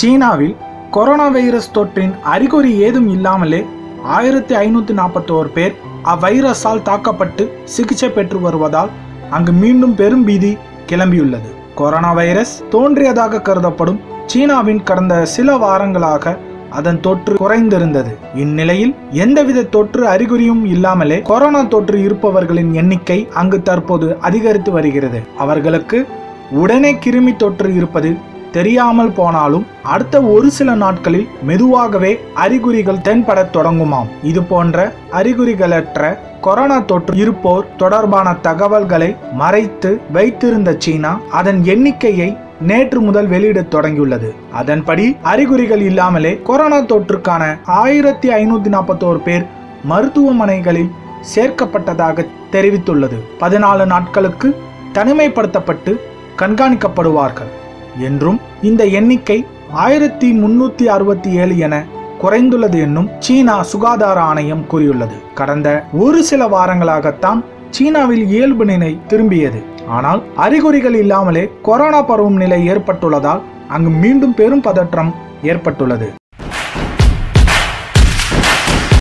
சீனாவில் corona virus தொற்றின் அறிகுறி ஏதும் இல்லாமலே ஆயிரத்தி ஐநூத்தி நாற்பத்தோரு பேர் அவ்வைரஸால் தாக்கப்பட்டு சிகிச்சை பெற்று வருவதால் அங்கு மீண்டும் பெரும் பீதி கிளம்பியுள்ளது கொரோனா வைரஸ் தோன்றியதாக கருதப்படும் சீனாவின் கடந்த சில வாரங்களாக அதன் தொற்று குறைந்திருந்தது இந்நிலையில் எந்தவித தொற்று அறிகுறியும் இல்லாமலே கொரோனா தொற்று இருப்பவர்களின் எண்ணிக்கை அங்கு தற்போது அதிகரித்து வருகிறது அவர்களுக்கு உடனே கிருமி தொற்று இருப்பது தெரியாமல் போனாலும் அடுத்த ஒரு சில நாட்களில் மெதுவாகவே அறிகுறிகள் தென்படத் தொடங்குமாம் இது போன்ற அறிகுறிகளற்ற கொரோனா தொற்று இருப்போர் தொடர்பான தகவல்களை மறைத்து வைத்திருந்த சீனா அதன் எண்ணிக்கையை நேற்று முதல் வெளியிடத் தொடங்கியுள்ளது அதன்படி அறிகுறிகள் இல்லாமலே கொரோனா தொற்றுக்கான ஆயிரத்தி ஐநூத்தி நாற்பத்தோரு பேர் மருத்துவமனைகளில் சேர்க்கப்பட்டதாக தெரிவித்துள்ளது பதினாலு நாட்களுக்கு தனிமைப்படுத்தப்பட்டு கண்காணிக்கப்படுவார்கள் என்றும் இந்த எண்ணிக்கை ஆயிரத்தி முன்னூத்தி அறுபத்தி ஏழு என குறைந்துள்ளது என்னும் சீனா சுகாதார ஆணையம் கூறியுள்ளது கடந்த ஒரு சில வாரங்களாகத்தான் சீனாவில் இயல்பு நிலை திரும்பியது ஆனால் அறிகுறிகள் இல்லாமலே கொரோனா பரவும் நிலை ஏற்பட்டுள்ளதால் அங்கு மீண்டும் பெரும் பதற்றம் ஏற்பட்டுள்ளது